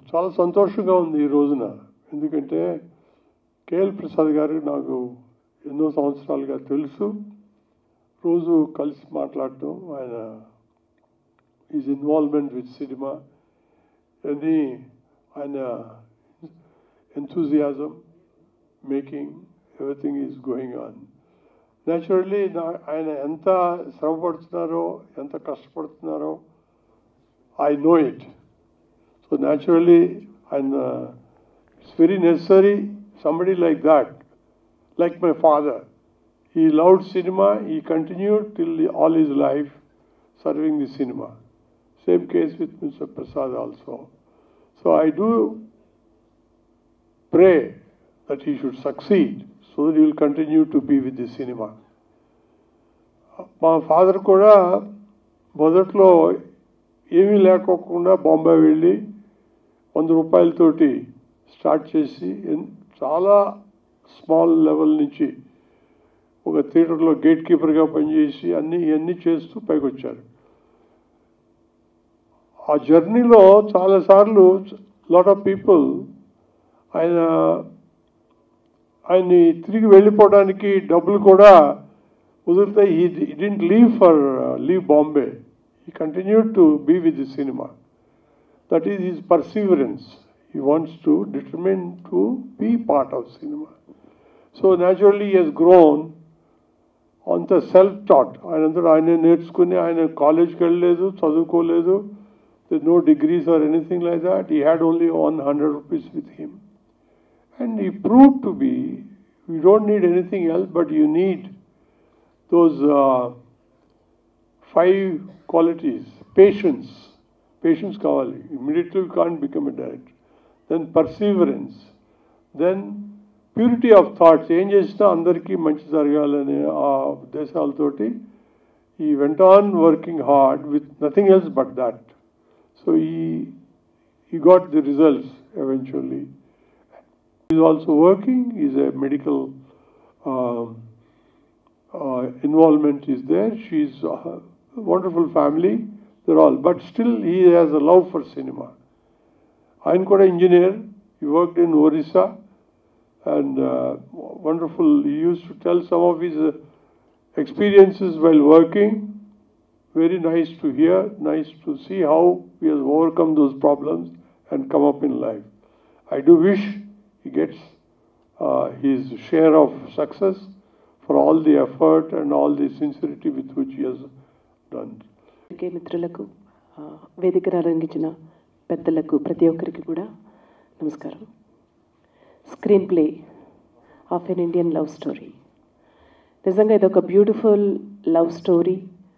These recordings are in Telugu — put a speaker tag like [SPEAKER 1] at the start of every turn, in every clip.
[SPEAKER 1] చాలా సంతోషంగా ఉంది ఈ రోజున ఎందుకంటే కేఎల్ ప్రసాద్ గారు నాకు ఎన్నో సంవత్సరాలుగా తెలుసు రోజు కలిసి మాట్లాడటం ఆయన ఈజ్ ఇన్వాల్వ్మెంట్ విత్ సినిమా అని ఆయన enthusiasm, making, everything is going on. Naturally ఆయన ఎంత శ్రమ పడుతున్నారో ఎంత కష్టపడుతున్నారో I know it so naturally ఆయన it's very necessary somebody like that like my father he loved cinema he continued till all his life serving the cinema same case with mister Prasad also so I do pray that he should succeed so that he will continue to be with the cinema. మా ఫాదర్ కూడా మొదట్లో ఏమీ లేకోకుండా బాంబే వెళ్ళి వంద రూపాయలతోటి స్టార్ట్ చేసి ఎన్- చాలా స్మాల్ లెవెల్ నుంచి ఒక థియేటర్లో గేట్ కీపర్గా పనిచేసి అన్ని ఇవన్నీ చేస్తూ పైకి వచ్చారు ఆ జర్నీలో చాలాసార్లు లాట్ ఆఫ్ పీపుల్ ఆయన ఆయన్ని తిరిగి వెళ్ళిపోవడానికి డబ్బులు కూడా కుదిరితే he didn't leave for leave Bombay he continue to be with the cinema that is his perseverance he wants to determine to be part of cinema so naturally he's grown అంత సెల్ఫ్ టాట్ ఆయనంతటా ఆయన నేర్చుకుని ఆయన కాలేజ్కి వెళ్ళలేదు చదువుకోలేదు no degrees or anything like that he had only one hundred rupees with him And he proved to be, you don't need anything else, but you need those uh, five qualities. Patience. Patience kavali. Immediately you can't become a director. Then perseverance. Then purity of thoughts ఏం చేసినా అందరికీ మంచి జరగాలనే ఆ ఉద్దేశాలతోటి he went on working hard with nothing else but that so he he got the results eventually is also working. He's a medical um, uh, involvement is there. She's a wonderful family. They're all, but still he has a love for cinema. I'm quite an engineer. He worked in Orissa, and uh, wonderful. He used to tell some of his uh, experiences while working. Very nice to hear. Nice to see how he has overcome those problems and come up in life. I do wish he gets uh, his share of success for all the effort and all the sincerity with which he has done.
[SPEAKER 2] అందుకే మిత్రులకు ఆ, వేదికను అలంకించిన పెద్దలకు ప్రతి ఒక్కరికి కూడా నమస్కారం screenplay of an Indian love story నిజంగా ఇది ఒక బ్యూటిఫుల్ లవ్ స్టోరీ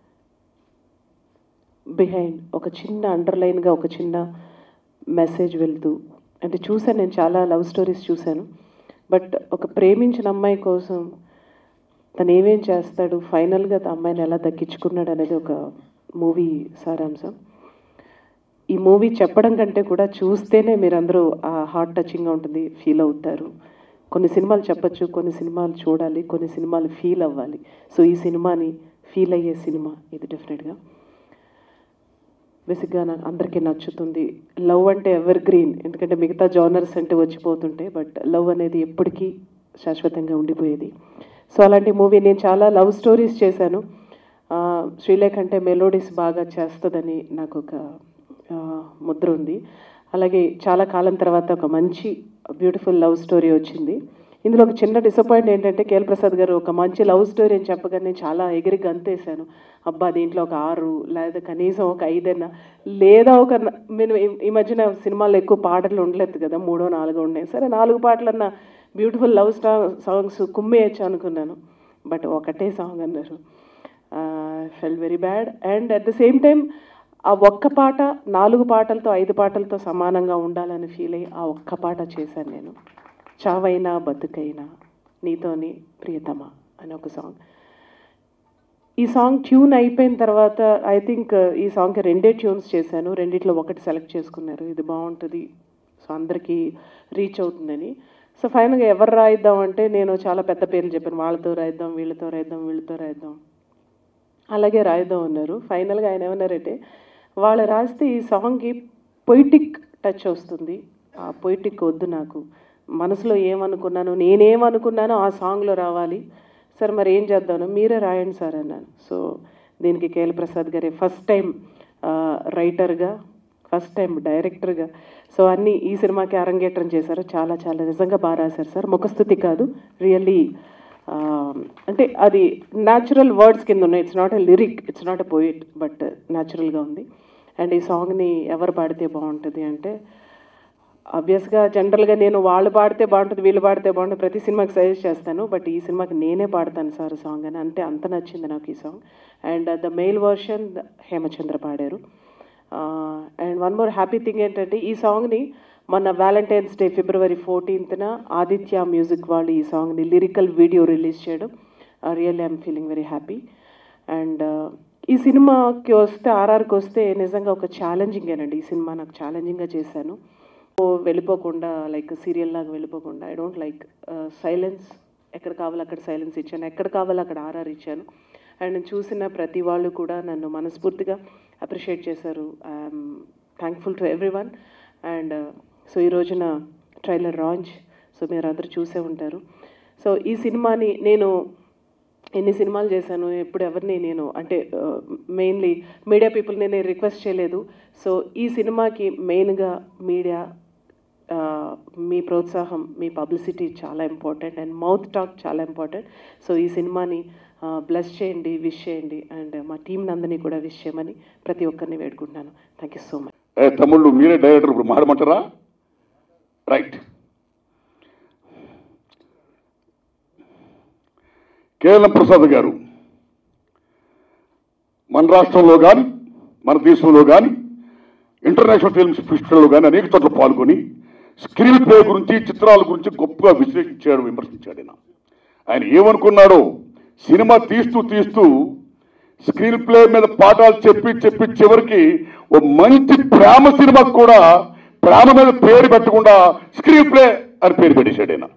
[SPEAKER 2] బిహైండ్ ఒక చిన్న అండర్లైన్గా ఒక చిన్న మెసేజ్ వెళ్తూ అంటే చూశాను నేను చాలా లవ్ స్టోరీస్ చూశాను బట్ ఒక ప్రేమించిన అమ్మాయి కోసం తను ఏమేం చేస్తాడు ఫైనల్గా ఆ అమ్మాయిని ఎలా దక్కించుకున్నాడు అనేది ఒక మూవీ సారాంశం ఈ మూవీ చెప్పడం కంటే కూడా చూస్తేనే మీరందరూ ఆ హార్ట్ టచింగ్గా ఉంటుంది ఫీల్ అవుతారు కొన్ని సినిమాలు చెప్పచ్చు కొన్ని సినిమాలు చూడాలి కొన్ని సినిమాలు ఫీల్ అవ్వాలి సో ఈ సినిమాని ఫీల్ అయ్యే సినిమా ఇది డెఫినెట్గా బేసిక్గా నాకు అందరికీ నచ్చుతుంది లవ్ అంటే ఎవర్ గ్రీన్ ఎందుకంటే మిగతా జానర్స్ అంటే వచ్చిపోతుంటాయి బట్ లవ్ అనేది ఎప్పటికీ శాశ్వతంగా ఉండిపోయేది సో అలాంటి మూవీ నేను చాలా లవ్ స్టోరీస్ చేశాను ఆ, శ్రీలేఖ అంటే మెలోడీస్ బాగా చేస్తుందని నాకు ఒక ఆ, ముద్ర ఉంది అలాగే చాలా కాలం తర్వాత ఒక మంచి బ్యూటిఫుల్ లవ్ స్టోరీ వచ్చింది ఇందులో ఒక చిన్న డిసప్పాయింట్ ఏంటంటే కేఎల్ ప్రసాద్ గారు ఒక మంచి లవ్ స్టోరీ అని చెప్పగానే చాలా ఎగిరి గంతేశాను అబ్బా దీంట్లో ఒక ఆరు లేదా కనీసం ఒక ఐదైనా లేదా ఒక న- నేను ఈ- ఈ మధ్యన సినిమాల్లో ఎక్కువ పాటలు ఉండలేదు కదా మూడో నాలుగో ఉన్నాయి సరే నాలుగు పాటలన్నా బ్యూటిఫుల్ లవ్ స్టా సాంగ్స్ కుమ్మేయచ్చు అనుకున్నాను బట్ ఒకటే సాంగ్ అన్నారు fell very bad and at the same time ఆ ఒక్క పాట నాలుగు పాటలతో ఐదు పాటలతో సమానంగా ఉండాలని ఫీల్ అయ్యి ఆ ఒక్క పాట చేశాను నేను చావైనా బతుకైనా నీతోని ప్రియతమా అని ఒక సాంగ్ ఈ సాంగ్ ట్యూన్ అయిపోయిన తర్వాత ఐ థింక్ ఈ సాంగ్కి రెండే ట్యూన్స్ చేశాను రెండిట్లో ఒకటి సెలెక్ట్ చేసుకున్నారు ఇది బాగుంటుంది సో అందరికీ రీచ్ అవుతుందని సో ఫైనల్గా ఎవరు రాయిద్దాం అంటే నేను చాలా పెద్ద పేర్లు చెప్పాను వాళ్ళతో రాయిద్దాం వీళ్ళతో రాయిద్దాం వీళ్ళతో రాయిద్దాం అలాగే రాయిద్దాం అన్నారు ఫైనల్గా ఆయన ఏమన్నారంటే వాళ్ళు రాస్తే ఈ సాంగ్కి పొయిటిక్ టచ్ వస్తుంది ఆ పొయిటిక్ వద్దు నాకు మనసులో ఏమనుకున్నాను నేనేమనుకున్నానో ఆ సాంగ్లో రావాలి సార్ మరి ఏం చేద్దాను మీరే రాయండి సార్ అన్నాను సో దీనికి కేఎల్ ప్రసాద్ గారి ఫస్ట్ టైం రైటర్గా ఫస్ట్ టైం డైరెక్టర్గా సో అన్నీ ఈ సినిమాకి అరంగేట్రం చేశారు చాలా చాలా నిజంగా బాగా రాశారు సార్ ముఖస్థుతి కాదు రియల్లీ అంటే అది న్యాచురల్ వర్డ్స్ కింద ఉన్నాయి it's not a lyric it's not a poet but న్యాచురల్గా ఉంది అండ్ ఈ సాంగ్ని ఎవరు పాడితే బాగుంటుంది అంటే ఆబ్వియస్గా జనరల్గా నేను వాళ్ళు పాడితే బాగుంటుంది వీళ్ళు పాడితే బాగుంటుంది ప్రతి సినిమాకి సజెస్ట్ చేస్తాను బట్ ఈ సినిమాకి నేనే పాడతాను సార్ సాంగ్ అని అంటే అంత నచ్చింది నాకు ఈ song and the male version Hemachandra పాడారు and one more happy thing ఏంటంటే ఈ సాంగ్ని మన వ్యాలంటైన్స్ డే ఫిబ్రవరి ఫోర్టీన్త్న ఆదిత్య మ్యూజిక్ వాళ్ళు ఈ సాంగ్ని లిరికల్ వీడియో రిలీజ్ చేయడం really I'm feeling very happy and ఈ సినిమాకి వస్తే ఆర్ఆర్కి వస్తే నిజంగా ఒక ఛాలెంజింగేనండి ఈ సినిమా నాకు ఛాలెంజింగ్గా చేశాను ఓ వెళ్ళిపోకుండా లైక్ సీరియల్ లాగా వెళ్ళిపోకుండా ఐ డోంట్ లైక్ సైలెన్స్ ఎక్కడ కావాలో అక్కడ సైలెన్స్ ఇచ్చాను ఎక్కడ కావాలో అక్కడ ఆర్ఆర్ ఇచ్చాను అండ్ నేను చూసిన ప్రతి వాళ్ళు కూడా నన్ను మనస్ఫూర్తిగా అప్రిషియేట్ చేశారు I'm thankful to everyone and so ఈ రోజున ట్రైలర్ లాంచ్ సో మీరు అందరూ చూసే ఉంటారు సో ఈ సినిమాని నేను ఎన్ని సినిమాలు చేశాను ఎప్పుడు ఎవరిని నేను అంటే మెయిన్లీ మీడియా పీపుల్ని నేను రిక్వెస్ట్ చేయలేదు సో ఈ సినిమాకి మెయిన్గా మీడియా మీ ప్రోత్సాహం మీ పబ్లిసిటీ చాలా ఇంపార్టెంట్ అండ్ మౌత్ టాక్ చాలా ఇంపార్టెంట్ సో ఈ సినిమాని బ్లెస్ చేయండి విష్ చేయండి అండ్ మా టీం నందని కూడా విష్ చేయమని ప్రతి ఒక్కరిని వేడుకుంటున్నాను థ్యాంక్ యూ సో మచ్
[SPEAKER 3] ఏ తమ్ముళ్ళు మీరే డైరెక్టర్ ఇప్పుడు మాడమంటారా రైట్ కేఎల్ఎం ప్రసాద్ గారు మన రాష్ట్రంలో కానీ మన దేశంలో కానీ ఇంటర్నేషనల్ ఫిల్మ్స్ ఫెస్టివల్లో కానీ అనేక చోట్ల పాల్గొని స్క్రీన్ ప్లే గురించి చిత్రాల గురించి గొప్పగా విశ్లేషించాడు విమర్శించాడు ఆయన ఆయన ఏమనుకున్నాడో సినిమా తీస్తూ తీస్తూ స్క్రీన్ ప్లే మీద పాఠాలు చెప్పి చెప్పి చివరికి ఓ మంచి ప్రేమ సినిమాకు కూడా ప్రేమ మీద పేరు పెట్టకుండా స్క్రీన్ ప్లే అని పేరు పెట్టేశాడు ఆయన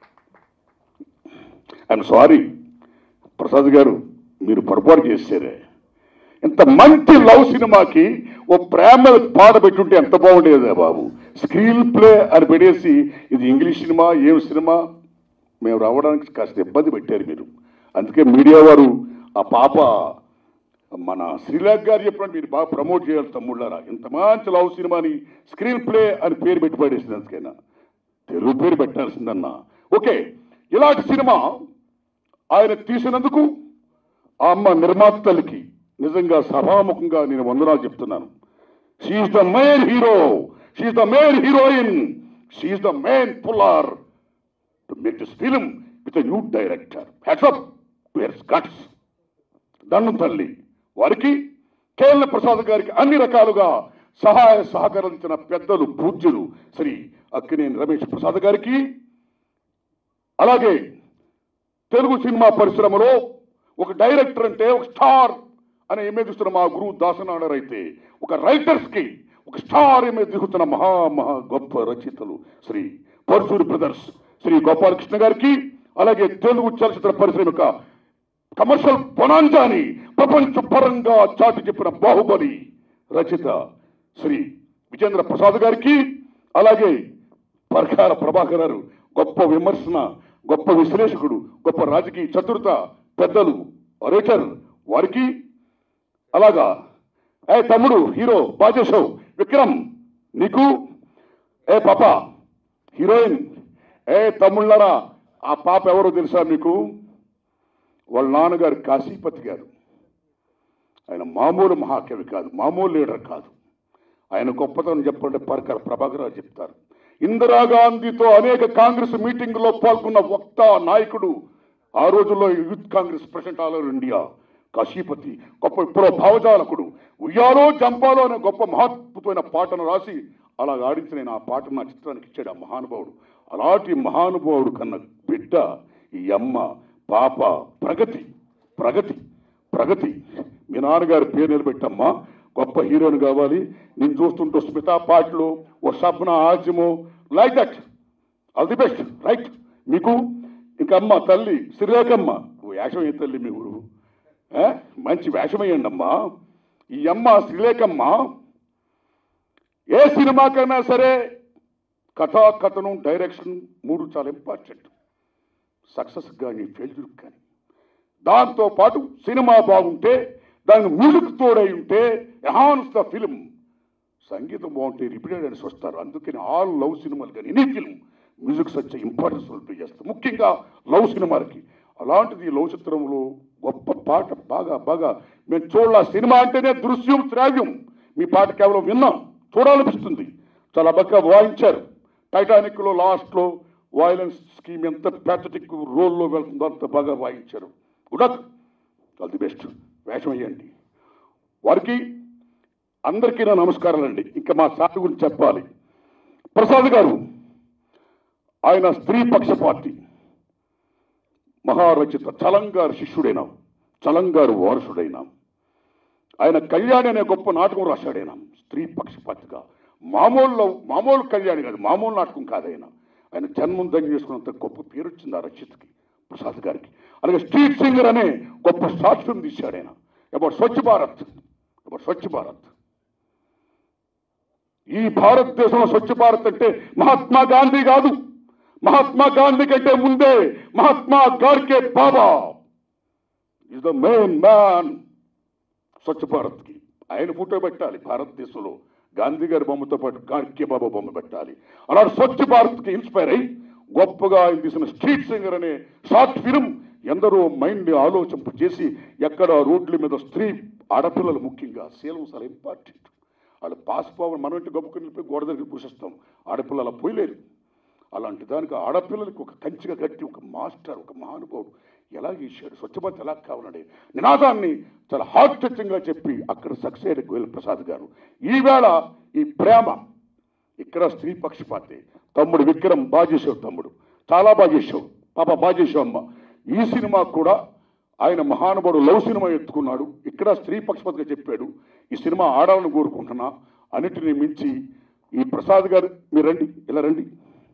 [SPEAKER 3] ఐఎమ్ సారీ ప్రసాద్ గారు మీరు పొరపాటు చేశారే ఇంత మంచి లవ్ సినిమాకి ఓ ప్రేమ మీద పాట పెట్టుంటే ఎంత బాగుండేదే బాబు స్క్రీన్ ప్లే అని పెట్టేసి ఇది ఇంగ్లీష్ సినిమా ఏం సినిమా మేము రావడానికి కాస్త ఇబ్బంది పెట్టారు మీరు అందుకే మీడియా వారు ఆ పాప మన శ్రీలాక్ గారు చెప్పినట్టు మీరు బాగా ప్రమోట్ చేయాలి తమ్ముళ్ళారా ఇంత మంచి లవ్ సినిమాని స్క్రీన్ ప్లే అని పేరు పెట్టి పడేసింది అందుకైనా తెలుగు పేరు పెట్టాల్సిందన్నా ఓకే ఇలాంటి సినిమా ఆయన తీసినందుకు ఆ అమ్మ నిర్మాతలకి నిజంగా సభాముఖంగా నేను వందనాలు చెప్తున్నాను she the main hero she the main heroine she the main puller to make this film with new director hats off where guts దండం తల్లి వారికి కేఎల్ ప్రసాద్ గారికి అన్ని రకాలుగా సహాయ సహకరించిన పెద్దలు పూజ్యులు శ్రీ అక్కినేని రమేష్ ప్రసాద్ గారికి అలాగే తెలుగు సినిమా పరిశ్రమలో ఒక డైరెక్టర్ అంటే ఒక స్టార్ అని ఇమేజ్ ఇస్తున్న మా గురువు దాసనాడర్ అయితే ఒక రైటర్స్ కి ఒక స్టార్ ఇమేజ్ దిగుతున్న మహా మహా గొప్ప రచయితలు శ్రీ పరశూరి బ్రదర్స్ శ్రీ గోపాలకృష్ణ గారికి అలాగే తెలుగు చలచిత్ర పరిశ్రమ యొక్క కమర్షియల్ పొనాంజాని ప్రపంచ పరంగా చాటి చెప్పిన బాహుబలి రచయిత శ్రీ విజేంద్ర ప్రసాద్ గారికి అలాగే పరకాల ప్రభాకర్ గారు గొప్ప విమర్శన గొప్ప విశ్లేషకుడు గొప్ప రాజకీయ చతురత పెద్దలు రైటర్ వారికి అలాగా ఏ తమ్ముడు హీరో బాజేశావు విక్రమ్ నీకు ఏ పాప హీరోయిన్ ఏ తమ్ముళ్ళరా ఆ పాప ఎవరో తెలుసా మీకు వాళ్ళ నాన్నగారు కాశీపతి గారు ఆయన మామూలు మహాకవి కాదు మామూలు లీడర్ కాదు ఆయన గొప్పతనం చెప్పండి పరకర ప్రభాకర్ గారు చెప్తారు ఇందిరాగాంధీతో అనేక కాంగ్రెస్ మీటింగ్లో పాల్గొన్న వక్త నాయకుడు ఆ రోజుల్లో youth Congress president all over India Kasipathi గొప్ప ఇప్పుడు భావజాలకుడు ఉయ్యాలో జంపాలో అనే గొప్ప మహత్వమైన పాటను రాసి అలా ఆడించి నేను ఆ పాటను నా చిత్రానికి ఇచ్చాడు ఆ మహానుభావుడు అలాంటి మహానుభావుడు కన్న బిడ్డ ఈ అమ్మ పాప ప్రగతి ప్రగతి ప్రగతి మీ నాన్నగారి పేరు నిలబెట్టమ్మా గొప్ప హీరోయిన్ కావాలి నేను చూస్తుంటూ స్మితా పాటలు ఓ సప్న ఆజ్యము like that all the best right మీకు ఇంకా అమ్మ తల్లి శ్రీరేఖమ్మ ఓ వేషం ఏ తల్లి మీ ఊరు ఏ? మంచి వేషం వేయండి అమ్మా ఈ అమ్మ శ్రీలేఖమ్మ ఏ సినిమాకైనా సరే కథా కథనం డైరెక్షన్ మూడు చాలా ఇంపార్టెంట్ సక్సెస్ కానీ ఫెయిల్యూర్ కానీ దాంతో పాటు సినిమా బాగుంటే దాని మ్యూజిక్ తోడై ఉంటే ఎహాన్స్ ద ఫిల్మ్ సంగీతం బాగుంటే రిపీటెడ్ అని వస్తారు అందుకని ఆల్ లవ్ సినిమాలు కానీ any film music such importance play చేస్తారు ముఖ్యంగా లవ్ సినిమాలకి అలాంటిది ఈ లవ్ చిత్రంలో గొప్ప పాట బాగా బాగా మేము చూడాల సినిమా అంటేనే దృశ్యం శ్రావ్యం మీ పాట కేవలం విన్నాం చూడాలనిపిస్తుంది చాలా బాగా వాయించారు టైటానిక్లో లాస్ట్లో వాయిలెన్స్ స్కీమ్ ఎంత ప్యాథటిక్ రోల్లో వెళ్తుందో అంత బాగా వాయించారు గుడ్ ఆల్ ది బెస్ట్ వేషం అయ్యండి వారికి అందరికీ నా నమస్కారాలండి ఇంకా మా సార్ గురించి చెప్పాలి ప్రసాద్ గారు ఆయన స్త్రీ పక్ష పార్టీ మహారచిత చలంగారు శిష్యుడైన చలంగారు వారసుడైన ఆయన కళ్యాణి అనే గొప్ప నాటకం రాశాడైన స్త్రీ పక్షపాతిగా మామూలు మామూలు కళ్యాణి కాదు మామూలు నాటకం కాదైనా ఆయన జన్మం దంగి చేసుకున్నంత గొప్ప పేరు వచ్చింది ఆ రచయితకి ప్రసాద్ గారికి అలాగే స్ట్రీట్ సింగర్ అనే గొప్ప షార్ట్ ఫిల్మ్ తీశాడు ఆయన అబౌట్ స్వచ్ఛ భారత్ అబౌట్ స్వచ్ఛ భారత్ ఈ భారతదేశంలో స్వచ్ఛ భారత్ అంటే మహాత్మా గాంధీ కాదు మహాత్మా గాంధీ కంటే ముందే Mahatma Gadge Baba is the main man Swachh భారత్కి ఆయన ఫోటో పెట్టాలి భారతదేశంలో గాంధీ గారి బొమ్మతో పాటు గాడ్కే బాబా బొమ్మ పెట్టాలి అలాంటి స్వచ్ఛ భారత్కి ఇన్స్పైర్ అయ్యి గొప్పగా ఆయన తీసిన స్ట్రీట్ సింగర్ అనే షార్ట్ ఫిల్మ్ ఎందరో మైండ్ ఆలోచింప చేసి ఎక్కడ రోడ్ల మీద స్త్రీ ఆడపిల్లలు ముఖ్యంగా శీలం చాలా ఇంపార్టెంట్ వాళ్ళు పాస్ పోవాలి మనం ఇంటి గొప్పకుని వెళ్ళిపోయి గోడ దగ్గర పూసిస్తాం ఆడపిల్లలు అలా పోయలేరు అలాంటి దానికి ఆడపిల్లలకి ఒక కంచిగా కట్టి ఒక మాస్టర్ ఒక మహానుభావుడు ఎలా చేశాడు స్వచ్ఛభారత్ ఎలా కావాలండి నినాదాన్ని చాలా హార్ట్ టచింగ్గా చెప్పి అక్కడ సక్సెస్ అయ్యాడు గోయల్ ప్రసాద్ గారు ఈవేళ ఈ ప్రేమ ఇక్కడ స్త్రీ పక్షపాతి తమ్ముడు విక్రమ్ బాగా చేసావు తమ్ముడు చాలా బాగా చేసావు పాప బాగా చేసావు అమ్మ ఈ సినిమా కూడా ఆయన మహానుభావుడు లవ్ సినిమా ఎత్తుకున్నాడు ఇక్కడ స్త్రీ పక్షపాతిగా చెప్పాడు ఈ సినిమా ఆడాలని కోరుకుంటున్నా అన్నిటిని మించి ఈ ప్రసాద్ గారు మీరు రండి ఇలా రండి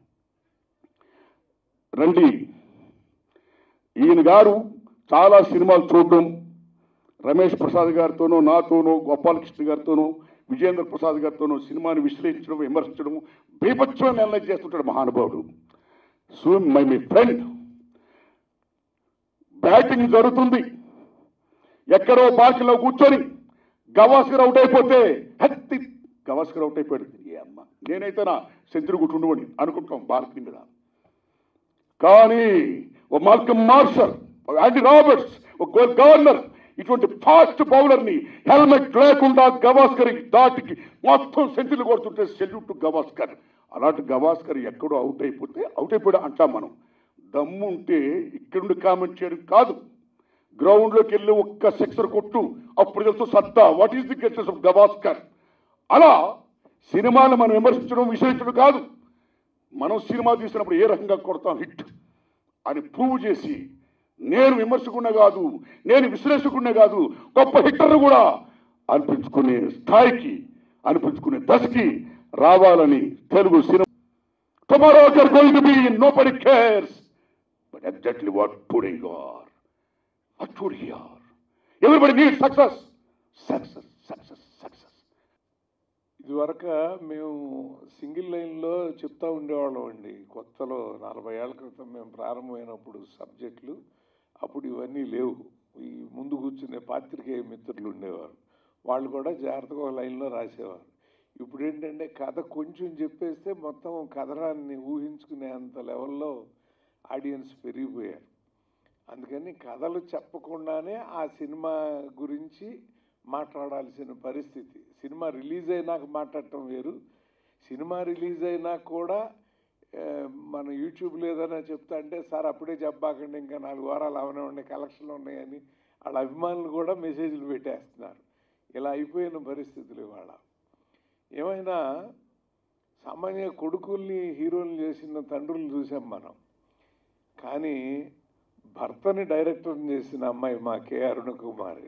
[SPEAKER 3] రండి ఈయన గారు చాలా సినిమాలు చూడడం రమేష్ ప్రసాద్ గారితోనూ నాతోనూ గోపాలకృష్ణ గారితోనూ విజేంద్ర ప్రసాద్ గారితోనూ సినిమాని విశ్లేషించడం విమర్శించడం బీభత్సమైన నిర్ణయం చేస్తుంటాడు మహానుభావుడు సో మై మీ ఫ్రెండ్ బ్యాటింగ్ జరుగుతుంది ఎక్కడో పార్కులో కూర్చొని గవాస్కర్ అవుట్ అయిపోతే హత్తి గవాస్కర్ అవుట్ అయిపోయాడు ఏ అమ్మ నేనైతే నా సెంచరీ కొట్టుండవని అనుకుంటాం బాల్కనీ మీద కానీ ఓ మాల్కమ్ మార్షల్ ఒక యాంటీ రాబర్ట్స్ ఒక గోల్ గవర్నర్ ఇటువంటి ఫాస్ట్ బౌలర్ని హెల్మెట్ లేకుండా గవాస్కర్ దాటికి మొత్తం సెంచరీలు కొడుతుంటే సెల్యూట్ టు గవాస్కర్ అలాంటి గవాస్కర్ ఎక్కడో అవుట్ అయిపోతే అవుట్ అయిపోయాడు అంటాం మనం దమ్ము ఉంటే ఇక్కడుండి కామెంట్ చేయడం కాదు గ్రౌండ్లోకి వెళ్ళి ఒక్క సిక్సర్ కొట్టు అప్పుడు తెలుసు సత్తా what is the guts of Gavaskar అలా సినిమాను మనం విమర్శించడం విశ్లేషించడం కాదు మనం సినిమా తీసినప్పుడు ఏ రకంగా కొడతాం హిట్ అని ప్రూవ్ చేసి నేను విమర్శకునే కాదు నేను విశ్లేషకునే కాదు గొప్ప హిట్టర్ను కూడా అనిపించుకునే స్థాయికి అనిపించుకునే దశకి రావాలని తెలుగు సినిమా tomorrow are going to be nobody cares but exactly what today you are what today you are everybody need success success success success
[SPEAKER 1] ఇదివరకు మేము సింగిల్ లైన్లో చెప్తా ఉండేవాళ్ళం అండి కొత్తలో నలభై ఏళ్ళ క్రితం మేము ప్రారంభమైనప్పుడు సబ్జెక్టులు అప్పుడు ఇవన్నీ లేవు ఈ ముందు కూర్చునే పాత్రికేయ మిత్రులు ఉండేవారు వాళ్ళు కూడా జాగ్రత్తగా ఒక లైన్లో రాసేవారు ఇప్పుడు ఏంటంటే కథ కొంచెం చెప్పేస్తే మొత్తం కథనాన్ని ఊహించుకునే అంత లెవెల్లో ఆడియన్స్ పెరిగిపోయారు అందుకని కథలు చెప్పకుండానే ఆ సినిమా గురించి మాట్లాడాల్సిన పరిస్థితి సినిమా రిలీజ్ అయినాక మాట్లాడటం వేరు సినిమా రిలీజ్ అయినా కూడా ఆ, మన యూట్యూబ్లో ఏదైనా చెప్తా అంటే సార్ అప్పుడే చెప్పాకండి ఇంకా నాలుగు వారాలు అవనే ఉన్నాయి కలెక్షన్లు ఉన్నాయని వాళ్ళ అభిమానులు కూడా మెసేజ్లు పెట్టేస్తున్నారు ఇలా అయిపోయిన పరిస్థితులు ఇవాళ ఏమైనా సామాన్య కొడుకుల్ని హీరోలు చేసిన తండ్రులు చూసాం మనం కానీ భర్తని డైరెక్టర్ చేసిన అమ్మాయి మా కే అరుణ కుమారి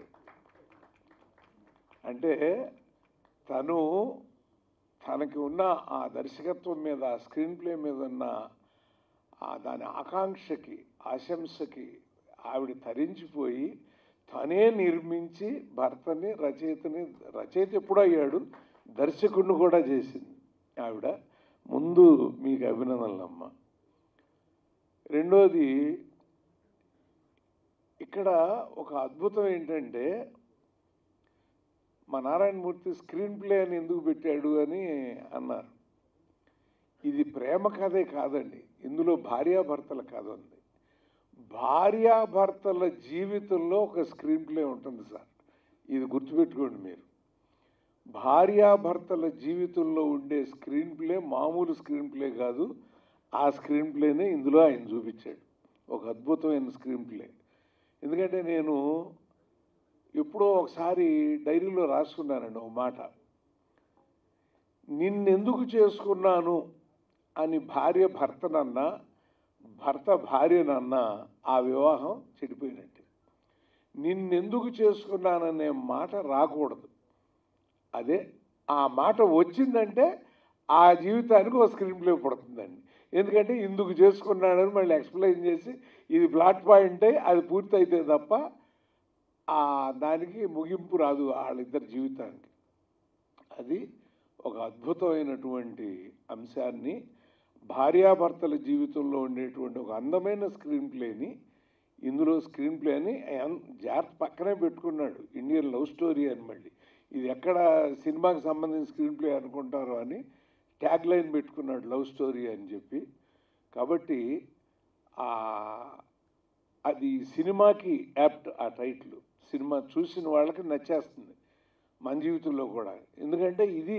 [SPEAKER 1] అంటే తను తనకి ఉన్న ఆ దర్శకత్వం మీద ఆ స్క్రీన్ ప్లే మీద ఉన్న ఆ దాని ఆకాంక్షకి ఆశంసకి ఆవిడ తరించిపోయి తనే నిర్మించి భర్తని రచయితని రచయిత ఎప్పుడో అయ్యాడు
[SPEAKER 4] దర్శకుడిని కూడా చేసింది ఆవిడ ముందు మీకు అభినందనలమ్మ రెండోది ఇక్కడ ఒక అద్భుతం ఏంటంటే మా నారాయణమూర్తి స్క్రీన్ ప్లే అని ఎందుకు పెట్టాడు అని అన్నారు ఇది ప్రేమ కథే కాదండి ఇందులో భార్యాభర్తల కథ ఉంది భార్యాభర్తల జీవితంలో ఒక స్క్రీన్ ప్లే ఉంటుంది సార్ ఇది గుర్తుపెట్టుకోండి మీరు భార్యాభర్తల జీవితంలో ఉండే స్క్రీన్ ప్లే మామూలు స్క్రీన్ ప్లే కాదు ఆ స్క్రీన్ ప్లేనే ఇందులో ఆయన చూపించాడు ఒక అద్భుతమైన స్క్రీన్ ప్లే ఎందుకంటే నేను ఎప్పుడో ఒకసారి డైరీలో రాసుకున్నానండి ఒక మాట నిన్నెందుకు చేసుకున్నాను అని భార్య భర్తనన్నా భర్త భార్యనన్నా ఆ వివాహం చెడిపోయినట్టే నిన్నెందుకు చేసుకున్నాననే మాట రాకూడదు అదే ఆ మాట వచ్చిందంటే ఆ జీవితానికి ఒక స్క్రీన్ ప్లే పడుతుందండి ఎందుకంటే ఇందుకు చేసుకున్నాడని మళ్ళీ ఎక్స్ప్లెయిన్ చేసి ఇది ప్లాట్ పాయింట్ అయి అది పూర్తయితే తప్ప ఆ దానికి ముగింపు రాదు వాళ్ళిద్దరి జీవితానికి అది ఒక అద్భుతమైనటువంటి అంశాన్ని భార్యాభర్తల జీవితంలో ఉండేటువంటి ఒక అందమైన స్క్రీన్ ప్లేని ఇందులో స్క్రీన్ ప్లే అని ఆయన జాగ్రత్త పక్కనే పెట్టుకున్నాడు ఇండియన్ లవ్ స్టోరీ అని మళ్ళీ ఇది ఎక్కడ సినిమాకి సంబంధించిన స్క్రీన్ ప్లే అనుకుంటారో అని ట్యాగ్ లైన్ పెట్టుకున్నాడు లవ్ స్టోరీ అని చెప్పి కాబట్టి ఆ అది సినిమాకి యాప్ట్ ఆ టైటిల్ సినిమా చూసిన వాళ్ళకి నచ్చేస్తుంది మన జీవితంలో కూడా ఎందుకంటే ఇది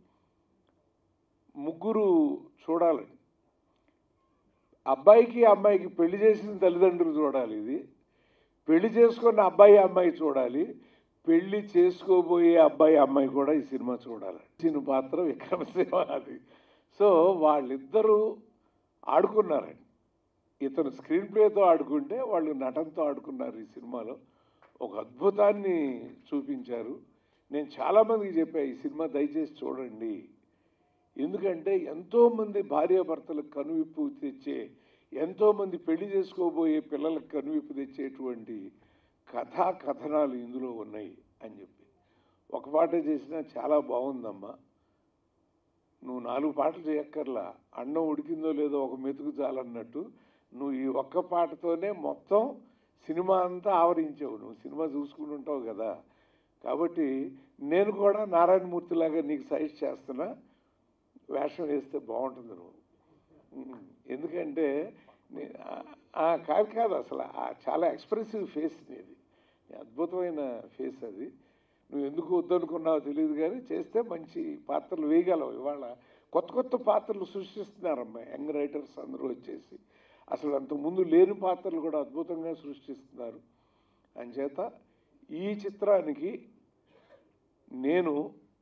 [SPEAKER 4] ముగ్గురు చూడాలండి అబ్బాయికి అమ్మాయికి పెళ్లి చేసిన తల్లిదండ్రులు చూడాలి ఇది పెళ్లి చేసుకున్న అబ్బాయి అమ్మాయి చూడాలి పెళ్లి చేసుకోబోయే అబ్బాయి అమ్మాయి కూడా ఈ సినిమా చూడాలి చిన్న పాత్ర విక్రమసింహ అది సో వాళ్ళిద్దరూ ఆడుకున్నారండి ఇతను స్క్రీన్ ప్లేతో ఆడుకుంటే వాళ్ళు నటనతో ఆడుకున్నారు ఈ సినిమాలో ఒక అద్భుతాన్ని చూపించారు నేను చాలామందికి చెప్పా ఈ సినిమా దయచేసి చూడండి ఎందుకంటే ఎంతోమంది భార్యాభర్తలకు కనువిప్పు తెచ్చే ఎంతోమంది పెళ్లి చేసుకోబోయే పిల్లలకు కనువిప్పు తెచ్చేటువంటి కథా కథనాలు ఇందులో ఉన్నాయి అని చెప్పి ఒక పాట చేసినా చాలా బాగుందమ్మా నువ్వు నాలుగు పాటలు చేయక్కర్లా అన్నం ఉడికిందో లేదో ఒక మెతుకు చాలన్నట్టు నువ్వు ఈ ఒక్క పాటతోనే మొత్తం సినిమా అంతా ఆవరించావు నువ్వు సినిమా చూసుకుని ఉంటావు కదా కాబట్టి నేను కూడా నారాయణమూర్తిలాగా నీకు సజెస్ట్ చేస్తున్నా వేషం వేస్తే బాగుంటుంది నువ్వు ఉమ్, ఎందుకంటే నే- ఆ- ఆ కాదు కాదు అసలు ఆ చాలా ఎక్స్ప్రెసివ్ ఫేస్ నీది అద్భుతమైన ఫేస్ అది నువ్వు ఎందుకు వద్దనుకున్నావో తెలియదు కానీ చేస్తే మంచి పాత్రలు వేయగలవు ఇవాళ కొత్త కొత్త పాత్రలు సృష్టిస్తున్నారమ్మా యంగ్ రైటర్స్ అందరూ వచ్చేసి అసలు అంతకుముందు లేని పాత్రలు కూడా అద్భుతంగా సృష్టిస్తున్నారు అంచేత ఈ చిత్రానికి నేను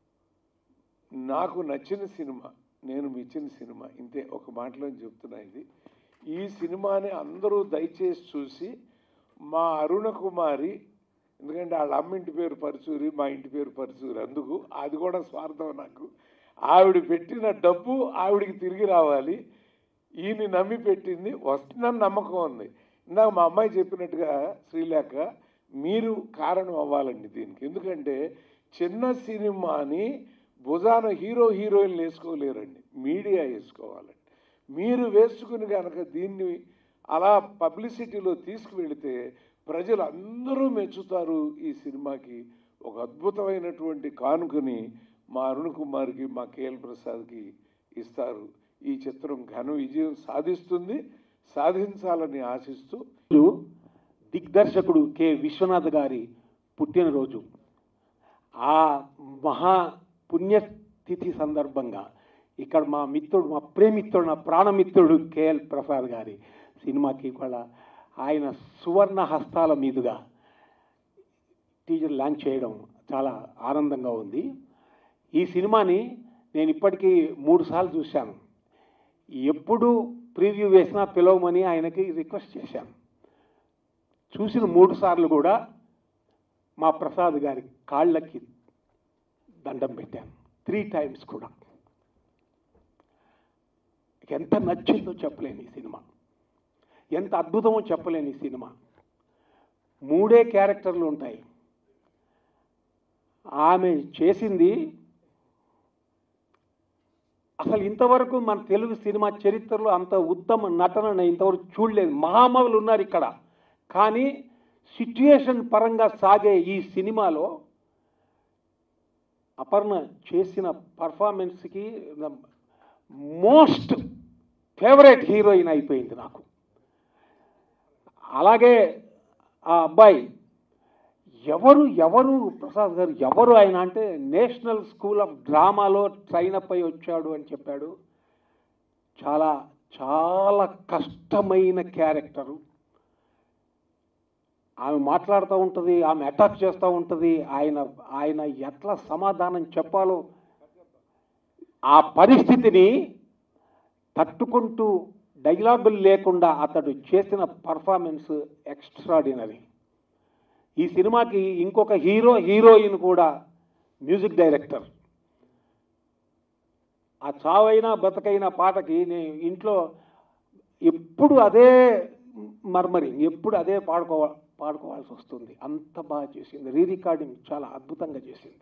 [SPEAKER 4] నాకు నచ్చిన సినిమా నేను మెచ్చిన సినిమా ఇంతే ఒక మాటలో చెప్తున్నా ఇది ఈ సినిమాని అందరూ దయచేసి చూసి మా అరుణ కుమారి ఎందుకంటే వాళ్ళ అమ్మ ఇంటి పేరు పరుచూరి మా ఇంటి పేరు పరుచూరి అందుకు అది కూడా స్వార్థం నాకు ఆవిడ పెట్టిన డబ్బు ఆవిడికి తిరిగి రావాలి ఈయన నమ్మి పెట్టింది వస్తుందని నమ్మకం ఉంది ఇందాక మా అమ్మాయి చెప్పినట్టుగా శ్రీలేఖ మీరు కారణం అవ్వాలండి దీనికి ఎందుకంటే చిన్న సినిమాని భుజాన హీరో హీరోయిన్లు వేసుకోలేరండి మీడియా వేసుకోవాలండి మీరు వేసుకుని కనుక దీన్ని అలా పబ్లిసిటీలో తీసుకువెళితే ప్రజలు అందరూ మెచ్చుతారు ఈ సినిమాకి ఒక అద్భుతమైనటువంటి కానుకని మా అరుణ్ కుమార్కి మా కేఎల్ ప్రసాద్కి ఇస్తారు ఈ చిత్రం ఘన విజయం సాధిస్తుంది సాధించాలని ఆశిస్తూ
[SPEAKER 5] రోజు దిగ్దర్శకుడు కె విశ్వనాథ్ గారి పుట్టినరోజు ఆ మహా పుణ్యతిథి సందర్భంగా ఇక్కడ మా మిత్రుడు మా ప్రేమిత్రుడు నా ప్రాణమిత్రుడు కేఎల్ ప్రసాద్ గారి సినిమాకి ఇవాళ ఆయన సువర్ణ హస్తాల మీదుగా టీజర్ లాంచ్ చేయడం చాలా ఆనందంగా ఉంది ఈ సినిమాని నేను ఇప్పటికీ మూడు సార్లు చూశాను ఎప్పుడు ప్రివ్యూ వేసినా పిలవమని ఆయనకి రిక్వెస్ట్ చేశాను చూసిన మూడు సార్లు కూడా మా ప్రసాద్ గారి కాళ్ళకి దండం పెట్టాను త్రీ టైమ్స్ కూడా ఎంత నచ్చిందో చెప్పలేని ఈ సినిమా ఎంత అద్భుతమో చెప్పలేని ఈ సినిమా మూడే క్యారెక్టర్లు ఉంటాయి ఆమె చేసింది అసలు ఇంతవరకు మన తెలుగు సినిమా చరిత్రలో అంత ఉత్తమ నటన ఇంతవరకు చూడలేదు మహామగులు ఉన్నారు ఇక్కడ కానీ సిచ్యుయేషన్ పరంగా సాగే ఈ సినిమాలో అపర్ణ చేసిన పర్ఫార్మెన్స్కి మోస్ట్ ఫేవరెట్ హీరోయిన్ అయిపోయింది నాకు అలాగే ఆ అబ్బాయి ఎవరు ఎవరు ప్రసాద్ గారు ఎవరు ఆయన అంటే నేషనల్ స్కూల్ ఆఫ్ డ్రామాలో ట్రైన్ అప్ అయి వచ్చాడు అని చెప్పాడు చాలా చాలా కష్టమైన క్యారెక్టరు ఆమె మాట్లాడుతూ ఉంటుంది ఆమె అటాక్ చేస్తూ ఉంటుంది ఆయన ఆయన ఎట్లా సమాధానం చెప్పాలో ఆ పరిస్థితిని తట్టుకుంటూ డైలాగులు లేకుండా అతడు చేసిన పర్ఫార్మెన్స్ ఎక్స్ట్రాడినరీ ఈ సినిమాకి ఇంకొక హీరో హీరోయిన్ కూడా మ్యూజిక్ డైరెక్టర్ ఆ చావైనా బతకైన పాటకి నేను ఇంట్లో ఎప్పుడు అదే మర్మరి ఎప్పుడు అదే పాడుకో పాడుకోవాల్సి వస్తుంది అంత బాగా చేసింది రీ రికార్డింగ్ చాలా అద్భుతంగా చేసింది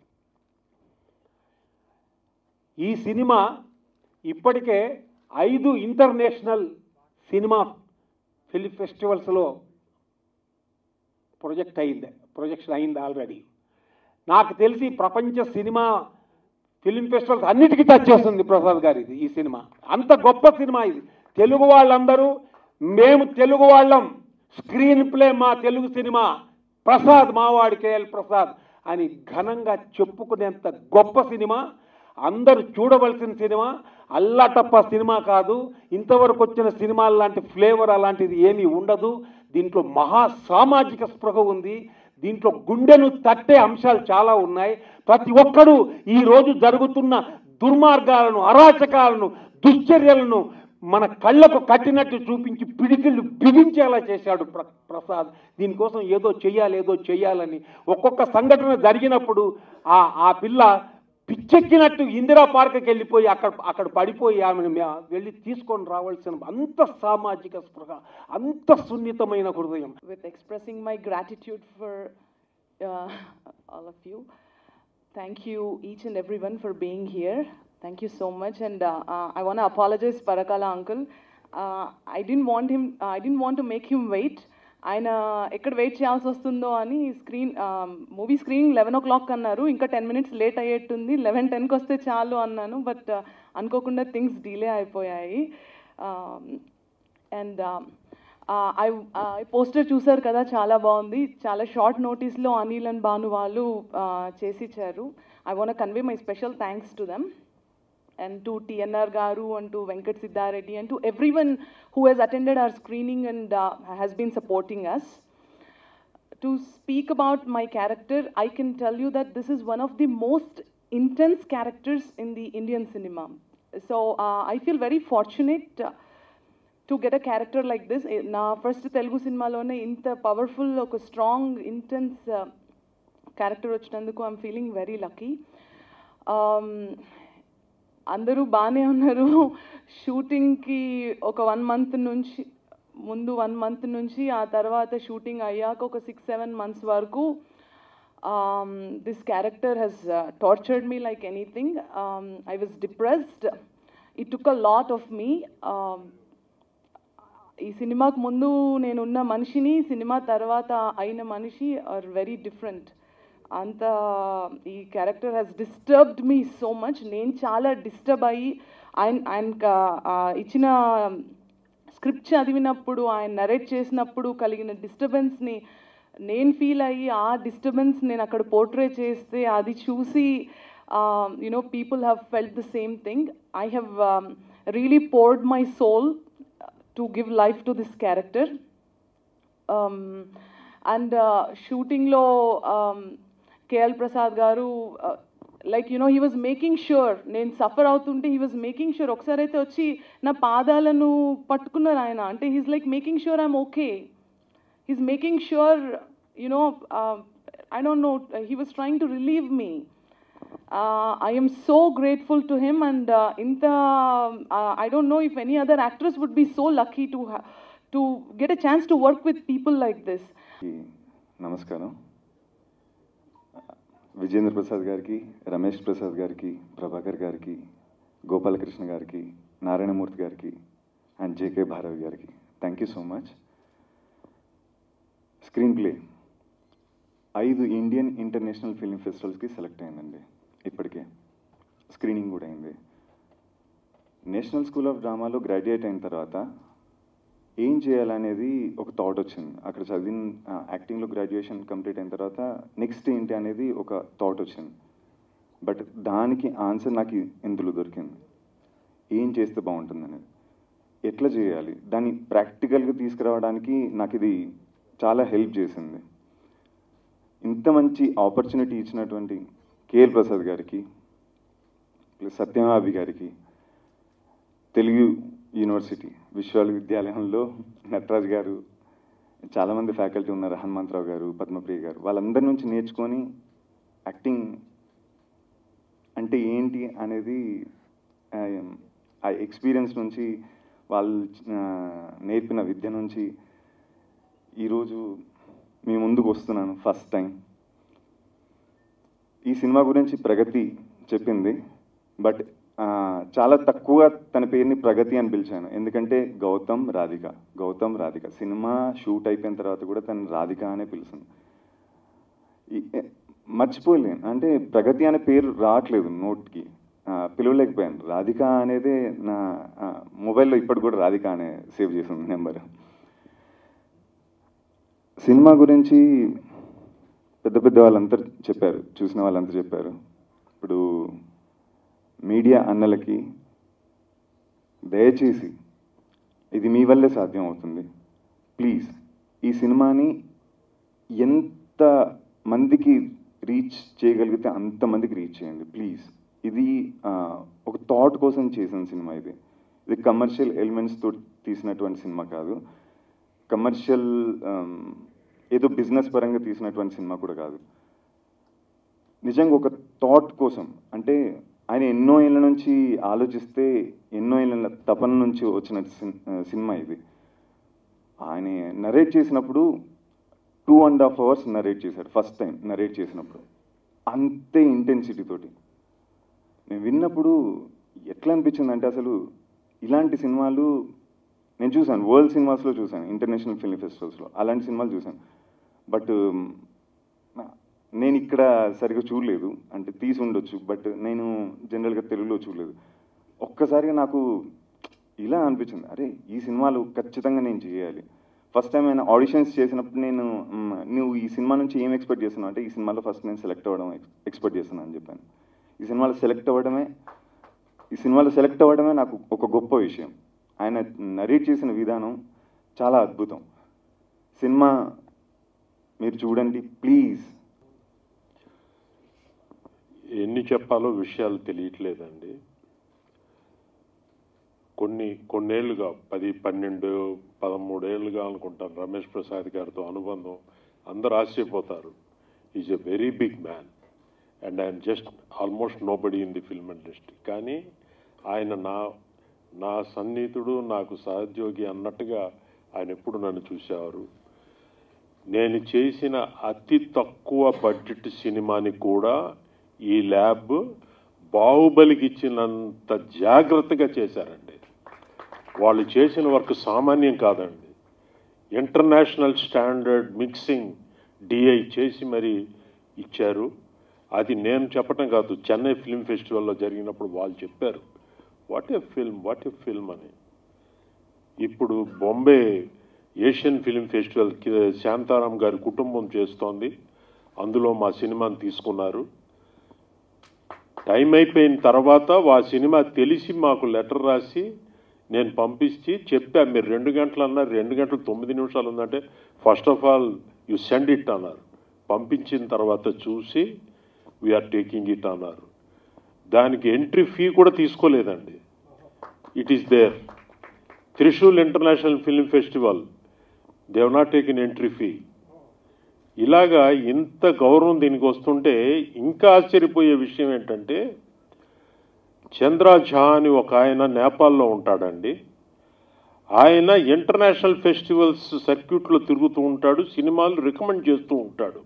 [SPEAKER 5] ఈ సినిమా ఇప్పటికే ఐదు ఇంటర్నేషనల్ సినిమా ఫిలిం ఫెస్టివల్స్లో ప్రొజెక్ట్ అయింది ప్రొజెక్షన్ అయింది ఆల్రెడీ నాకు తెలిసి ప్రపంచ సినిమా ఫిలిం ఫెస్టివల్స్ అన్నిటికీ టచ్ చేస్తుంది ప్రసాద్ గారు ఇది ఈ సినిమా అంత గొప్ప సినిమా ఇది తెలుగు వాళ్ళందరూ మేము తెలుగు వాళ్ళం స్క్రీన్ ప్లే మా తెలుగు సినిమా ప్రసాద్ మావాడి కేఎల్ ప్రసాద్ అని ఘనంగా చెప్పుకునేంత గొప్ప సినిమా అందరూ చూడవలసిన సినిమా అల్లాటప్ప సినిమా కాదు ఇంతవరకు వచ్చిన సినిమాల లాంటి ఫ్లేవర్ అలాంటిది ఏమీ ఉండదు దీంట్లో మహా సామాజిక స్పృహ ఉంది దీంట్లో గుండెను తట్టే అంశాలు చాలా ఉన్నాయి ప్రతి ఒక్కరూ ఈ రోజు జరుగుతున్న దుర్మార్గాలను అరాచకాలను దుశ్చర్యలను మన కళ్ళకు కట్టినట్టు చూపించి పిడికిళ్ళు బిగించేలా చేశాడు ప్ర ప్రసాద్ దీనికోసం ఏదో చెయ్యాలి ఏదో చెయ్యాలని ఒక్కొక్క సంఘటన జరిగినప్పుడు ఆ ఆ పిల్ల పిచ్చెక్కినట్టు ఇందిరా పార్క్కి వెళ్ళిపోయి అక్కడ అక్కడ పడిపోయి ఆమెను మే- వెళ్ళి తీసుకొని రావాల్సిన అంత సామాజిక స్పృహ అంత సున్నితమైన హృదయం
[SPEAKER 6] with expressing my gratitude for uh, all of you. Thank you, each and everyone, for being here. Thank you so much, and uh, uh, I want to apologize, Parakala uncle. Uh, I didn't want him. Uh, I didn't want to make him wait. ఆయన ఎక్కడ వెయిట్ చేయాల్సి వస్తుందో అని screen movie screening eleven o'clock అన్నారు ఇంకా టెన్ మినిట్స్ లేట్ అయ్యేట్టుంది లెవెన్ టెన్కి వస్తే చాలు అన్నాను బట్ అనుకోకుండా థింగ్స్ డిలే అయిపోయాయి అండ్ ఐ పోస్టర్ చూసారు కదా చాలా బాగుంది చాలా షార్ట్ నోటీస్లో అనిల్ అండ్ భాను వాళ్ళు uh, చేసి ఇచ్చారు I want convey my special thanks to them and to TNR Garu and to Venkat Siddhareddy and to everyone who has attended our screening and uh, has been supporting us. To speak about my character, I can tell you that this is one of the most intense characters in the Indian cinema. So uh, I feel very fortunate. Uh, to get a character like this నా ఫస్ట్ తెలుగు సినిమాలోనే ఇంత పవర్ఫుల్ ఒక స్ట్రాంగ్ ఇంటెన్స్ క్యారెక్టర్ వచ్చినందుకు ఐఎమ్ ఫీలింగ్ వెరీ లక్కీ అందరూ బాగానే ఉన్నారు షూటింగ్కి ఒక వన్ మంత్ నుంచి ముందు వన్ మంత్ నుంచి ఆ తర్వాత షూటింగ్ అయ్యాక ఒక సిక్స్ సెవెన్ మంత్స్ వరకు this character he's tortured me like anything I was depressed it took a lot of me ఈ సినిమాకు ముందు నేనున్న మనిషిని సినిమా తర్వాత అయిన మనిషి ఆర్ వెరీ డిఫరెంట్ అంత ఈ character has disturbed me so much నేను చాలా డిస్టర్బ్ అయ్యి ఆయన ఆయన ఇచ్చిన స్క్రిప్ట్ చదివినప్పుడు ఆయన నరేట్ చేసినప్పుడు కలిగిన డిస్టర్బెన్స్ని నేను ఫీల్ అయ్యి ఆ డిస్టర్బెన్స్ నేను అక్కడ పోర్ట్రే చేస్తే అది చూసి you know people have felt the same thing I have really poured my soul to give life to this character and షూటింగ్లో KL Prasad garu like you know he was making sure నేను సఫర్ అవుతుంటే హీ వాజ్ మేకింగ్ ష్యూర్ ఒకసారి అయితే వచ్చి నా పాదాలను పట్టుకున్నారు ఆయన అంటే he's like making sure I'm okay he's making sure you know I don't know he was trying to relieve me I am so grateful to him, and uh, inta, uh, I don't know if any other actress would be so lucky to ha- to get a chance to work with people like this.
[SPEAKER 7] కి నమస్కారం విజేంద్ర ప్రసాద్ గారికి రమేష్ ప్రసాద్ గారికి ప్రభాకర్ గారికి గోపాలకృష్ణ గారికి నారాయణమూర్తి గారికి అండ్ జేకే భారవి గారికి thank you so much screenplay ఐదు ఇండియన్ ఇంటర్నేషనల్ ఫిల్మ్ ఫెస్టివల్స్కి సెలెక్ట్ అయిందండి ఇప్పటికే స్క్రీనింగ్ కూడా అయింది నేషనల్ స్కూల్ ఆఫ్ డ్రామాలో గ్రాడ్యుయేట్ అయిన తర్వాత ఏం చేయాలనేది ఒక థాట్ వచ్చింది అక్కడ చదివిన యాక్టింగ్లో గ్రాడ్యుయేషన్ కంప్లీట్ అయిన తర్వాత నెక్స్ట్ ఏంటి అనేది ఒక థాట్ వచ్చింది బట్ దానికి ఆన్సర్ నాకు ఇందులో దొరికింది ఏం చేస్తే బాగుంటుంది అనేది ఎట్లా చేయాలి దాన్ని ప్రాక్టికల్గా తీసుకురావడానికి నాకు ఇది చాలా హెల్ప్ చేసింది ఇంత మంచి ఆపర్చునిటీ ఇచ్చినటువంటి కేఎల్ ప్రసాద్ గారికి ప్లస్ సత్యమాభి గారికి తెలుగు యూనివర్సిటీ విశ్వవిద్యాలయంలో నటరాజ్ గారు చాలామంది ఫ్యాకల్టీ ఉన్నారు హనుమంతరావు గారు పద్మప్రియ గారు వాళ్ళందరి నుంచి నేర్చుకొని యాక్టింగ్ అంటే ఏంటి అనేది ఆ, ఆ ఎక్స్పీరియన్స్ నుంచి వాళ్ళు ఆ, నేర్పిన విద్య నుంచి ఈరోజు మీ ముందుకు వస్తున్నాను ఫస్ట్ టైం ఈ సినిమా గురించి ప్రగతి చెప్పింది బట్ ఆ, చాలా తక్కువ తన పేరుని ప్రగతి అని పిలిచాను ఎందుకంటే గౌతమ్ రాధిక గౌతమ్ రాధిక సినిమా షూట్ అయిపోయిన తర్వాత కూడా తను రాధిక అనే పిలుస్తుంది ఈ- ఎ- మర్చిపోలేను అంటే ప్రగతి అనే పేరు రావట్లేదు నోట్కి ఆ, పిలవలేకపోయాను రాధిక అనేది నా ఆ, మొబైల్లో ఇప్పటికి కూడా రాధిక అనే సేవ్ చేసింది నెంబర్ సినిమా గురించి పెద్ద పెద్ద వాళ్ళంతా చెప్పారు చూసిన వాళ్ళంతా చెప్పారు ఇప్పుడు మీడియా అన్నలకి దయచేసి ఇది మీ వల్లే సాధ్యం అవుతుంది ప్లీజ్ ఈ సినిమాని ఎంత మందికి రీచ్ చేయగలిగితే అంతమందికి రీచ్ చేయండి ప్లీజ్ ఇది ఆ, ఒక థాట్ కోసం చేసిన సినిమా ఇది ఇది కమర్షియల్ ఎలిమెంట్స్తో తీసినటువంటి సినిమా కాదు కమర్షియల్ ఏదో బిజినెస్ పరంగా తీసినటువంటి సినిమా కూడా కాదు నిజంగా ఒక థాట్ కోసం అంటే ఆయన ఎన్నో ఏళ్ళ నుంచి ఆలోచిస్తే ఎన్నో ఏళ్ళ తపన నుంచి వచ్చిన సిన్- ఆ, సినిమా ఇది ఆయన నరేట్ చేసినప్పుడు two and half hours narrate చేశాడు ఫస్ట్ టైం నరేట్ చేసినప్పుడు అంతే ఇంటెన్సిటీ తోటి నేను విన్నప్పుడు ఎట్లా అనిపించింది అంటే అసలు ఇలాంటి సినిమాలు నేను చూశాను వరల్డ్ సినిమాస్లో చూశాను ఇంటర్నేషనల్ ఫిల్మ్ ఫెస్టివల్స్లో అలాంటి సినిమాలు చూశాను బట్ నేను ఇక్కడ సరిగ్గా చూడలేదు అంటే తీసి ఉండొచ్చు బట్ నేను జనరల్గా తెలుగులో చూడలేదు ఒక్కసారిగా నాకు ఇలా అనిపించింది అరే ఈ సినిమాలు ఖచ్చితంగా నేను చేయాలి ఫస్ట్ టైం ఆయన ఆడిషన్స్ చేసినప్పుడు నేను మ్, నువ్వు ఈ సినిమా నుంచి ఏం ఎక్స్పెక్ట్ చేస్తున్నావు అంటే ఈ సినిమాలో ఫస్ట్ నేను సెలెక్ట్ అవ్వడం ఎక్స్పెక్ట్ చేస్తున్నాను అని చెప్పాను ఈ సినిమాలో సెలెక్ట్ అవ్వడమే ఈ సినిమాలో సెలెక్ట్ అవ్వడమే నాకు ఒక గొప్ప విషయం ఆయన నరేట్ చేసిన విధానం చాలా అద్భుతం సినిమా మీరు చూడండి ప్లీజ్
[SPEAKER 1] ఎన్ని చెప్పాలో విషయాలు తెలియట్లేదండి కొన్ని కొన్నేళ్లుగా పది పన్నెండు పదమూడేళ్లుగా అనుకుంటాను రమేష్ ప్రసాద్ గారితో అనుబంధం అందరు ఆశ్చర్యపోతారు is a very big man and I'm just almost nobody in the film industry కానీ ఆయన నా నా సన్నిహితుడు నాకు సహోద్యోగి అన్నట్టుగా ఆయన ఎప్పుడు నన్ను చూసేవారు నేను చేసిన అతి తక్కువ బడ్జెట్ సినిమాని కూడా ఈ ల్యాబ్ బాహుబలికి ఇచ్చినంత జాగ్రత్తగా చేశారండి వాళ్ళు చేసిన వర్క్ సామాన్యం కాదండి ఇంటర్నేషనల్ స్టాండర్డ్ మిక్సింగ్ డిఐ చేసి మరి ఇచ్చారు అది నేను చెప్పటం కాదు చెన్నై ఫిల్మ్ ఫెస్టివల్లో జరిగినప్పుడు వాళ్ళు చెప్పారు what a film what a film అని ఇప్పుడు బొంబే ఏషియన్ ఫిల్మ్ ఫెస్టివల్ కి శాంతారాం గారి కుటుంబం చేస్తోంది అందులో మా సినిమాని తీసుకున్నారు టైం అయిపోయిన తర్వాత ఆ సినిమా తెలిసి మాకు లెటర్ రాసి నేను పంపించి చెప్పా మీరు రెండు గంటలు అన్నారు రెండు గంటలు తొమ్మిది నిమిషాలు ఉందంటే first of all you send it అన్నారు పంపించిన తర్వాత చూసి వీఆర్ టేకింగ్ ఇట్ అన్నారు దానికి ఎంట్రీ ఫీ కూడా తీసుకోలేదండి it is there Trishul international film festival they've not taken entry fee ఇలాగా ఇంత గౌరవం దీనికి వస్తుంటే ఇంకా ఆశ్చర్యపోయే విషయం ఏంటంటే చంద్ర ఝా అని ఒక ఆయన నేపాల్లో ఉంటాడండి ఆయన ఇంటర్నేషనల్ ఫెస్టివల్స్ సర్క్యూట్లో తిరుగుతూ ఉంటాడు సినిమాలు రికమెండ్ చేస్తూ ఉంటాడు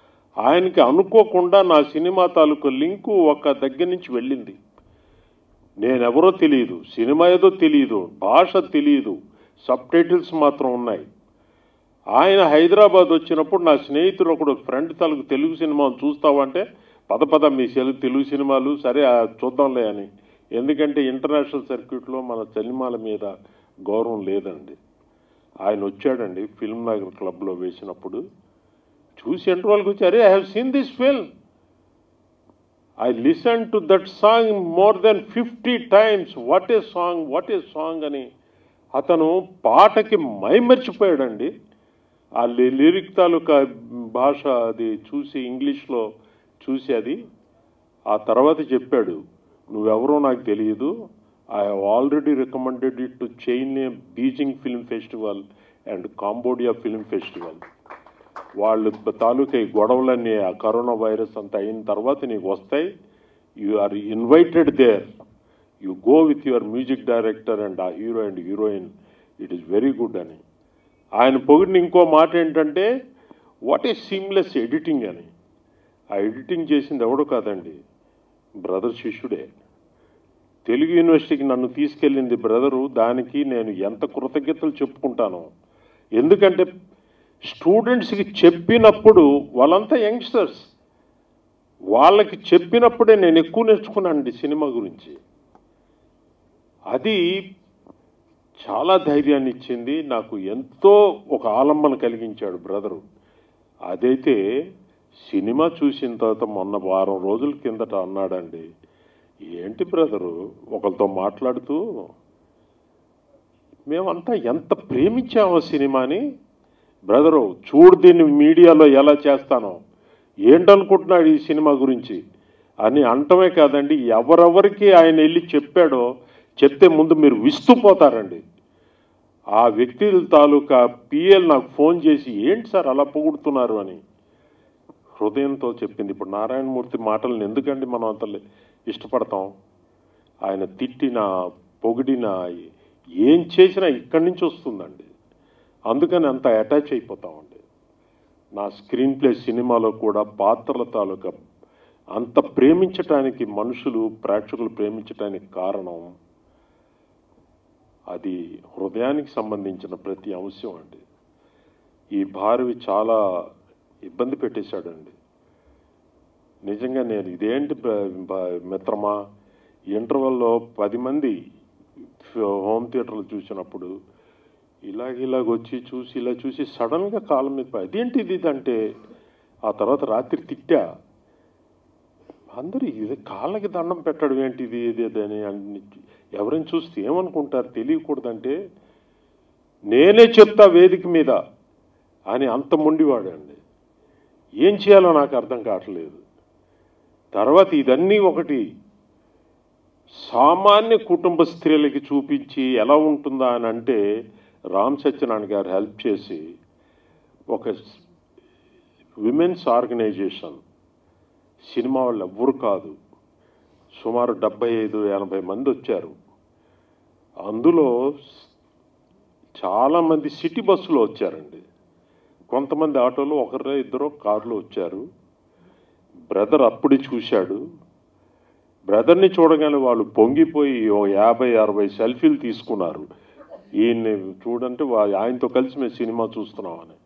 [SPEAKER 1] ఆయనకి అనుకోకుండా నా సినిమా తాలూకు లింకు ఒక దగ్గర నుంచి వెళ్ళింది
[SPEAKER 8] నేనెవరో తెలియదు సినిమా ఏదో తెలియదు భాష తెలియదు సబ్ టైటిల్స్ మాత్రం ఉన్నాయి ఆయన హైదరాబాద్ వచ్చినప్పుడు నా స్నేహితుడు ఒకడు ఫ్రెండ్ తలకు తెలుగు సినిమాను చూస్తావంటే పద పద మీ సెలు తెలుగు సినిమాలు సరే ఆ చూద్దాంలే అని ఎందుకంటే ఇంటర్నేషనల్ సర్క్యూట్లో మన సినిమాల మీద గౌరవం లేదండి ఆయన వచ్చాడండి ఫిల్మ్ నగర్ క్లబ్లో వేసినప్పుడు చూసి ఇంటర్వల్కి వచ్చి అరే I have seen this film I listen to that song more than fifty times what a song what a song అని అతను పాటకి మైమర్చిపోయాడండి ఆ లి- లిరిక్ తాలూకా భాష అది చూసి ఇంగ్లీష్లో చూసి అది ఆ తర్వాత చెప్పాడు నువ్వెవరో నాకు తెలియదు I have already recommended it to China Beijing film festival and Cambodia film festival వాళ్ళు తాలూకా ఈ గొడవలన్నీ ఆ కరోనా వైరస్ అంతా అయిన తర్వాత నీకు వస్తాయి you are invited there you go with your music director and ఆ hero and heroine it is very good అని ఆయన పొగిడిన ఇంకో మాట ఏంటంటే వాట్ ఈస్ సీమ్లెస్ ఎడిటింగ్ అని ఆ ఎడిటింగ్ చేసింది ఎవడో కాదండి బ్రదర్ శిష్యుడే తెలుగు యూనివర్సిటీకి నన్ను తీసుకెళ్ళింది బ్రదరు దానికి నేను ఎంత కృతజ్ఞతలు చెప్పుకుంటాను ఎందుకంటే స్టూడెంట్స్కి చెప్పినప్పుడు వాళ్ళంతా యంగ్స్టర్స్ వాళ్ళకి చెప్పినప్పుడే నేను ఎక్కువ నేర్చుకున్నానండి సినిమా గురించి అది చాలా ధైర్యాన్ని ఇచ్చింది నాకు ఎంతో ఒక ఆలంబన కలిగించాడు బ్రదరు అదైతే సినిమా చూసిన తర్వాత మొన్న వారం రోజుల కిందట అన్నాడండి ఏంటి బ్రదరు ఒకరితో మాట్లాడుతూ మేమంతా ఎంత ప్రేమించామో సినిమాని బ్రదరు చూడు దీన్ని మీడియాలో ఎలా చేస్తానో ఏంటనుకుంటున్నాడు ఈ సినిమా గురించి అని అంటమే కాదండి ఎవరెవరికి ఆయన వెళ్ళి చెప్పాడో చెప్తే ముందు మీరు విస్తుపోతారండి ఆ వ్యక్తి తాలూకా పిఎల్ నాకు ఫోన్ చేసి ఏంటి సార్ అలా పొగుడుతున్నారు అని హృదయంతో చెప్పింది ఇప్పుడు నారాయణమూర్తి మాటలను ఎందుకండి మనం అంత ఇష్టపడతాం ఆయన తిట్టిన పొగిడిన ఏం చేసినా ఇక్కడి నుంచి వస్తుందండి అందుకని అంత అటాచ్ అయిపోతామండి నా స్క్రీన్ ప్లే సినిమాలో కూడా పాత్రల తాలూకా అంత ప్రేమించటానికి మనుషులు ప్రేక్షకులు ప్రేమించటానికి కారణం అది హృదయానికి సంబంధించిన ప్రతి అంశం అండి ఈ భారవి చాలా ఇబ్బంది పెట్టేశాడండి నిజంగా నేను ఇదేంటి బ- బ- మిత్రమా ఇంటర్వెల్లో పది మంది హోమ్ థియేటర్లు చూసినప్పుడు ఇలాగ ఇలాగ వచ్చి చూసి ఇలా చూసి సడన్గా కాలం మీద పడి, అదేంటి ఇది ఇది అంటే ఆ తర్వాత రాత్రి తిట్టా అందరూ ఇది కాళ్ళకి దండం పెట్టడం ఏంటి ఇది ఇది ఇది అని అన్ని ఎవరైనా చూస్తే ఏమనుకుంటారు తెలియకూడదంటే నేనే చెప్తా వేదిక మీద అని అంత మొండివాడండి ఏం చేయాలో నాకు అర్థం కావట్లేదు తర్వాత ఇదన్నీ ఒకటి సామాన్య కుటుంబ స్త్రీలకి చూపించి ఎలా ఉంటుందా అని అంటే రామ్ సత్యనారాయణ గారు హెల్ప్ చేసి ఒక విమెన్స్ ఆర్గనైజేషన్ సినిమా వాళ్ళు ఎవ్వరు కాదు సుమారు డెబ్బై ఐదు ఎనభై మంది వచ్చారు అందులో చాలామంది సిటీ బస్సులో వచ్చారండి కొంతమంది ఆటోలో ఒకరే ఇద్దరు కారులో వచ్చారు బ్రదర్ అప్పుడే చూశాడు బ్రదర్ని చూడగానే వాళ్ళు పొంగిపోయి ఓ యాభై అరవై సెల్ఫీలు తీసుకున్నారు ఈయన్ని చూడంటే వా- ఆయనతో కలిసి మేము సినిమా చూస్తున్నామని